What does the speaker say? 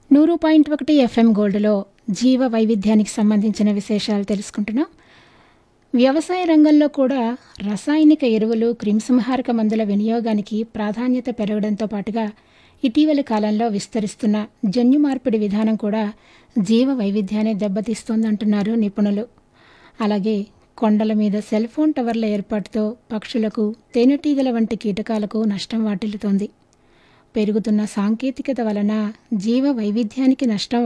నూరు పాయింట్ ఒకటి ఎఫ్ఎం గోల్డ్లో జీవ వైవిధ్యానికి సంబంధించిన విశేషాలు తెలుసుకుంటున్నాం వ్యవసాయ రంగంలో కూడా రసాయనిక ఎరువులు క్రిమిసంహారక మందుల వినియోగానికి ప్రాధాన్యత పెరగడంతో పాటుగా ఇటీవలి కాలంలో విస్తరిస్తున్న జన్యు మార్పిడి విధానం కూడా జీవ వైవిధ్యాన్ని దెబ్బతీస్తోందంటున్నారు నిపుణులు అలాగే కొండల మీద సెల్ ఫోన్ టవర్ల ఏర్పాటుతో పక్షులకు తేనెటీగల వంటి కీటకాలకు నష్టం వాటిల్లుతోంది పెరుగుతున్న సాంకేతికత వలన జీవ వైవిధ్యానికి నష్టం